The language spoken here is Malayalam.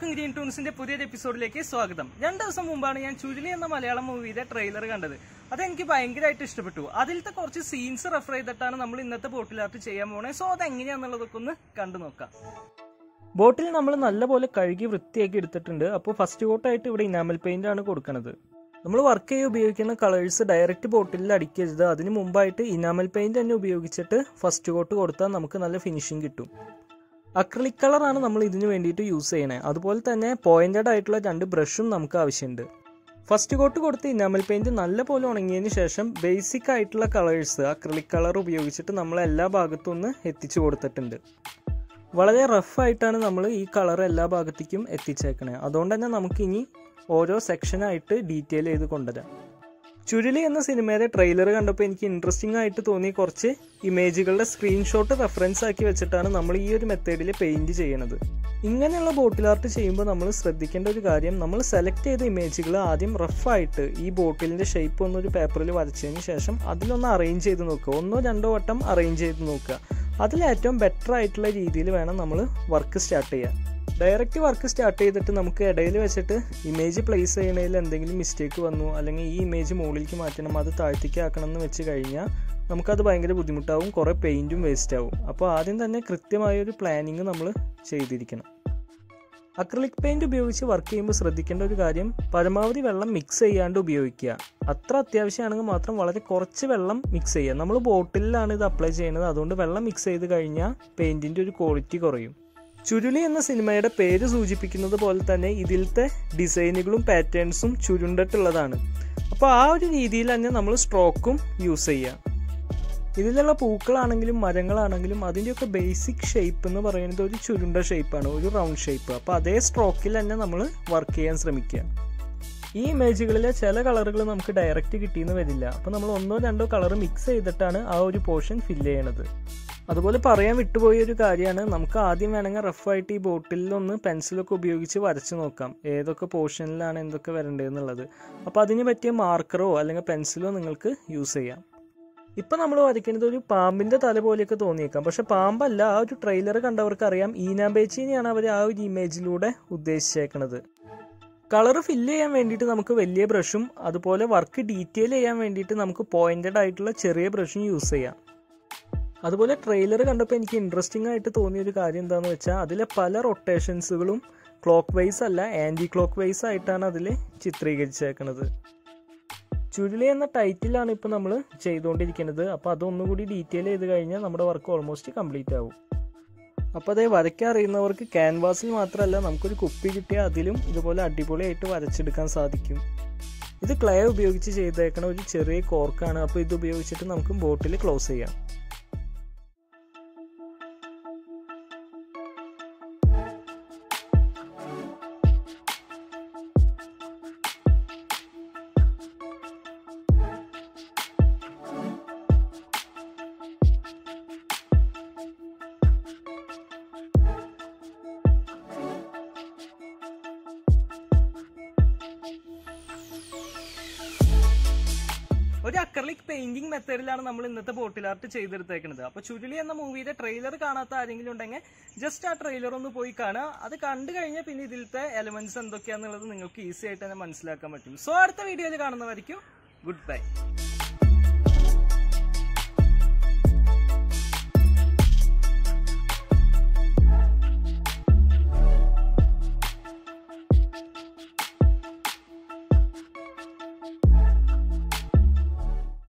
എല്ലാവർക്കും ഗ്രീൻ ടൂൺസിന്റെ പുതിയൊരു എപ്പിസോഡിലേക്ക് സ്വാഗതം രണ്ട് ദിവസം മുമ്പാണ് ഞാൻ ചുരുളി എന്ന മലയാളം മൂവിയുടെ ട്രെയിലർ കണ്ടത് അതെനിക്ക് ഭയങ്കരമായിട്ട് ഇഷ്ടപ്പെട്ടു അതിലത്തെ കുറച്ച് സീൻസ് റെഫർ ചെയ്തിട്ടാണ് നമ്മൾ ഇന്നത്തെ ബോട്ടിൽ ആർട്ട് ചെയ്യാൻ പോണേ സോ അത് എങ്ങനെയാന്നുള്ളതൊക്കെ ഒന്ന് കണ്ടു നോക്കാം ബോട്ടിൽ നമ്മൾ നല്ലപോലെ കഴുകി വൃത്തിയാക്കി എടുത്തിട്ടുണ്ട് അപ്പോൾ ഫസ്റ്റ് കോട്ടായിട്ട് ഇവിടെ ഇനാമൽ പെയിന്റ് ആണ് കൊടുക്കുന്നത് നമ്മൾ വർക്ക് ചെയ്ത് ഉപയോഗിക്കുന്ന കളേഴ്സ് ഡയറക്റ്റ് ബോട്ടിലിൽ അടിക്കരുത് അതിന് മുമ്പായിട്ട് ഇനാമൽ പെയിന്റ് തന്നെ ഉപയോഗിച്ചിട്ട് ഫസ്റ്റ് കോട്ട് കൊടുത്താൽ നമുക്ക് നല്ല ഫിനിഷിങ് കിട്ടും അക്രലിക് കളറാണ് നമ്മൾ ഇതിന് വേണ്ടിയിട്ട് യൂസ് ചെയ്യണേ അതുപോലെ തന്നെ പോയിന്റഡ് ആയിട്ടുള്ള രണ്ട് ബ്രഷും നമുക്ക് ആവശ്യമുണ്ട് ഫസ്റ്റ് കോട്ട് കൊടുത്ത് ഇനാമൽ പെയിന്റ് നല്ലപോലെ ഉണങ്ങിയതിന് ശേഷം ബേസിക് ആയിട്ടുള്ള കളേഴ്സ് അക്രലിക് കളർ ഉപയോഗിച്ചിട്ട് നമ്മൾ എല്ലാ ഭാഗത്തും ഒന്ന് എത്തിച്ചു കൊടുത്തിട്ടുണ്ട് വളരെ റഫ് ആയിട്ടാണ് നമ്മൾ ഈ കളർ എല്ലാ ഭാഗത്തേക്കും എത്തിച്ചേക്കണേ അതുകൊണ്ട് തന്നെ നമുക്കിനി ഓരോ സെക്ഷനായിട്ട് ഡീറ്റെയിൽ ചെയ്ത് കൊണ്ടുവരാം ചുരുളി എന്ന സിനിമയുടെ ട്രെയിലർ കണ്ടപ്പോൾ എനിക്ക് ഇൻട്രസ്റ്റിംഗ് ആയിട്ട് തോന്നിയ കുറച്ച് ഇമേജുകളുടെ സ്ക്രീൻഷോട്ട് റെഫറൻസ് ആക്കി വെച്ചിട്ടാണ് നമ്മൾ ഈ ഒരു മെത്തേഡിൽ പെയിന്റ് ചെയ്യണത് ഇങ്ങനെയുള്ള ബോട്ടിൽ ആർട്ട് ചെയ്യുമ്പോൾ നമ്മൾ ശ്രദ്ധിക്കേണ്ട ഒരു കാര്യം നമ്മൾ സെലക്ട് ചെയ്ത ഇമേജുകൾ ആദ്യം റഫായിട്ട് ഈ ബോട്ടിലിന്റെ ഷേപ്പ് ഒന്നൊരു പേപ്പറിൽ വരച്ചതിന് ശേഷം അതിലൊന്ന് അറേഞ്ച് ചെയ്ത് നോക്കുക ഒന്നോ രണ്ടോ വട്ടം അറേഞ്ച് ചെയ്ത് നോക്കുക അതിൽ ഏറ്റവും ബെറ്റർ ആയിട്ടുള്ള രീതിയിൽ വേണം നമ്മൾ വർക്ക് സ്റ്റാർട്ട് ചെയ്യാൻ ഡയറക്റ്റ് വർക്ക് സ്റ്റാർട്ട് ചെയ്തിട്ട് നമുക്ക് ഇടയിൽ വെച്ചിട്ട് ഇമേജ് പ്ലേസ് ചെയ്യണതിൽ എന്തെങ്കിലും മിസ്റ്റേക്ക് വന്നു അല്ലെങ്കിൽ ഈ ഇമേജ് മുകളിലേക്ക് മാറ്റണം അത് താഴ്ത്തേക്ക് ആക്കണം എന്ന് വെച്ച് കഴിഞ്ഞാൽ നമുക്കത് ഭയങ്കര ബുദ്ധിമുട്ടാവും കുറേ പെയിൻറ്റും വേസ്റ്റ് ആവും അപ്പോൾ ആദ്യം തന്നെ കൃത്യമായ ഒരു പ്ലാനിങ് നമ്മൾ ചെയ്തിരിക്കണം അക്രലിക് പെയിന്റ് ഉപയോഗിച്ച് വർക്ക് ചെയ്യുമ്പോൾ ശ്രദ്ധിക്കേണ്ട ഒരു കാര്യം പരമാവധി വെള്ളം മിക്സ് ചെയ്യാണ്ട് ഉപയോഗിക്കുക അത്ര അത്യാവശ്യമാണെങ്കിൽ മാത്രം വളരെ കുറച്ച് വെള്ളം മിക്സ് ചെയ്യുക നമ്മൾ ബോട്ടിലാണ് ഇത് അപ്ലൈ ചെയ്യുന്നത് അതുകൊണ്ട് വെള്ളം മിക്സ് ചെയ്ത് കഴിഞ്ഞാൽ പെയിന്റിന്റെ ഒരു ക്വാളിറ്റി കുറയും ചുരുളി എന്ന സിനിമയുടെ പേര് സൂചിപ്പിക്കുന്നത് പോലെ തന്നെ ഇതിലത്തെ ഡിസൈനുകളും പാറ്റേൺസും ചുരുണ്ടിട്ടുള്ളതാണ് അപ്പോൾ ആ ഒരു രീതിയിൽ തന്നെ നമ്മൾ സ്ട്രോക്കും യൂസ് ചെയ്യുക ഇതിലുള്ള പൂക്കളാണെങ്കിലും മരങ്ങളാണെങ്കിലും അതിൻ്റെയൊക്കെ ബേസിക് ഷേപ്പ് എന്ന് പറയുന്നത് ഒരു ചുരുണ്ട ഷേപ്പാണ് ഒരു റൗണ്ട് ഷേപ്പ് അപ്പോൾ അതേ സ്ട്രോക്കിൽ തന്നെ നമ്മൾ വർക്ക് ചെയ്യാൻ ശ്രമിക്കുക ഈ ഇമേജുകളിലെ ചില കളറുകൾ നമുക്ക് ഡയറക്റ്റ് കിട്ടിയെന്ന് വരില്ല അപ്പോൾ നമ്മൾ ഒന്നോ രണ്ടോ കളർ മിക്സ് ചെയ്തിട്ടാണ് ആ ഒരു പോർഷൻ ഫില്ല് ചെയ്യണത് അതുപോലെ പറയാൻ വിട്ടുപോയ ഒരു കാര്യമാണ് നമുക്ക് ആദ്യം വേണമെങ്കിൽ റഫായിട്ട് ഈ ബോട്ടിലൊന്ന് പെൻസിലൊക്കെ ഉപയോഗിച്ച് വരച്ച് നോക്കാം ഏതൊക്കെ പോർഷനിലാണ് എന്തൊക്കെ വരേണ്ടതെന്നുള്ളത് അപ്പോൾ അതിന് പറ്റിയ മാർക്കറോ അല്ലെങ്കിൽ പെൻസിലോ നിങ്ങൾക്ക് യൂസ് ചെയ്യാം ഇപ്പൊ നമ്മൾ വരയ്ക്കുന്നത് ഒരു പാമ്പിന്റെ തല പോലെയൊക്കെ തോന്നിയേക്കാം പക്ഷെ പാമ്പല്ല ആ ഒരു ട്രെയിലർ കണ്ടവർക്ക് അറിയാം ഈനാമ്പേച്ചിനെയാണ് അവർ ആ ഒരു ഇമേജിലൂടെ ഉദ്ദേശിച്ചേക്കണത് കളർ ഫില്ല് ചെയ്യാൻ വേണ്ടിയിട്ട് നമുക്ക് വലിയ ബ്രഷും അതുപോലെ വർക്ക് ഡീറ്റെയിൽ ചെയ്യാൻ വേണ്ടിയിട്ട് നമുക്ക് പോയിന്റഡ് ആയിട്ടുള്ള ചെറിയ ബ്രഷും യൂസ് ചെയ്യാം അതുപോലെ ട്രെയിലർ കണ്ടപ്പോൾ എനിക്ക് ഇൻട്രസ്റ്റിംഗ് ആയിട്ട് തോന്നിയ ഒരു കാര്യം എന്താണെന്ന് വെച്ചാൽ അതിലെ പല റൊട്ടേഷൻസുകളും ക്ലോക്ക് വൈസ് അല്ല ആൻറ്റി ക്ലോക്ക് വൈസ് ആയിട്ടാണ് അതിൽ ചിത്രീകരിച്ചേക്കുന്നത് ചുരുളി എന്ന ടൈറ്റിലാണ് ഇപ്പോൾ നമ്മൾ ചെയ്തുകൊണ്ടിരിക്കുന്നത് അപ്പോൾ അതൊന്നുകൂടി ഡീറ്റെയിൽ ചെയ്ത് കഴിഞ്ഞാൽ നമ്മുടെ വർക്ക് ഓൾമോസ്റ്റ് കംപ്ലീറ്റ് ആവും അപ്പോൾ അതേ വരയ്ക്കാൻ അറിയുന്നവർക്ക് ക്യാൻവാസിൽ മാത്രമല്ല നമുക്കൊരു കുപ്പി കിട്ടിയാൽ അതിലും ഇതുപോലെ അടിപൊളിയായിട്ട് വരച്ചെടുക്കാൻ സാധിക്കും ഇത് ക്ലേ ഉപയോഗിച്ച് ചെയ്തേക്കണ ഒരു ചെറിയ കോർക്കാണ് അപ്പോൾ ഇത് ഉപയോഗിച്ചിട്ട് നമുക്ക് ബോട്ടിൽ ക്ലോസ് ചെയ്യാം ഒരു അക്രലിക് പെയിന്റിംഗ് മെത്തേഡിലാണ് നമ്മൾ ഇന്നത്തെ ബോട്ടിൽ ആർട്ട് ചെയ്തെടുത്തേക്കുന്നത് അപ്പൊ ചുരുളി എന്ന മൂവിയുടെ ട്രെയിലർ കാണാത്ത ആരെങ്കിലും ഉണ്ടെങ്കിൽ ജസ്റ്റ് ആ ട്രെയിലർ ഒന്ന് പോയി കാണുക അത് കണ്ടു കഴിഞ്ഞാൽ പിന്നെ ഇതിലത്തെ എലമെന്റ്സ് എന്തൊക്കെയാന്നുള്ളത് നിങ്ങൾക്ക് ഈസി ആയിട്ട് തന്നെ മനസ്സിലാക്കാൻ പറ്റും സോ അടുത്ത വീഡിയോയിൽ കാണുന്നവരിക്കും ഗുഡ് ബൈ